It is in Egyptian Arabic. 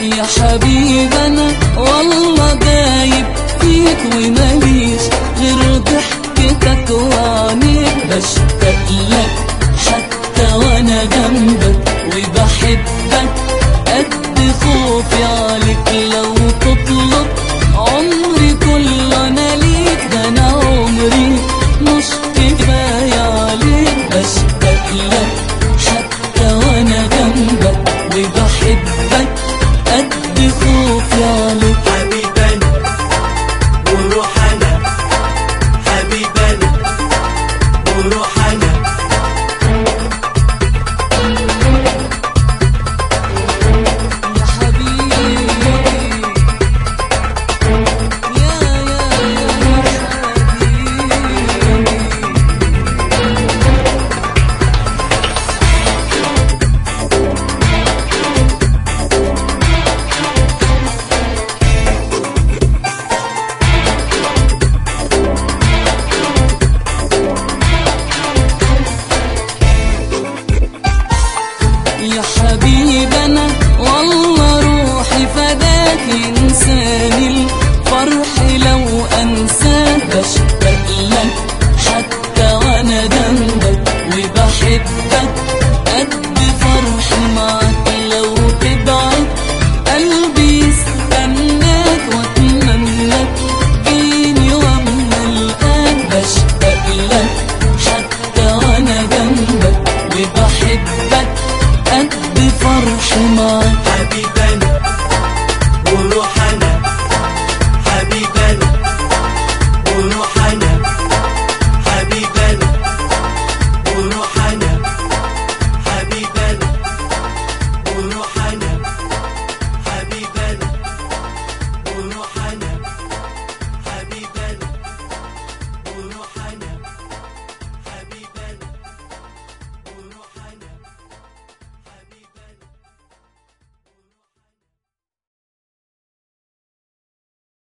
يا حبيب انا والله دايب فيك وماليش غير ضحكتك وعينيك بشتاق لك حتى وانا جنبك وبحبك قد خوفي عليك لو تطلب عمري كله انا ليك ده انا عمري مش كفايه عليك بشتاق لك حتى وانا جنبك وبحبك قد خوفي عليك حبيبنا وروحنا حبيبنا وروحنا يا حبيبي يا يا يا حبيبي يا حبيب انا والله روحي فداك انساني الفرح لو انساك بشتاق لك حتى وانا جنبك وبحبك قد فرحي معاك لو تبعد قلبي يستناك واتمنى تجيني واما القاك بشتاق لك حتى وانا جنبك وبحبك قد فرحي معاك حبيبنا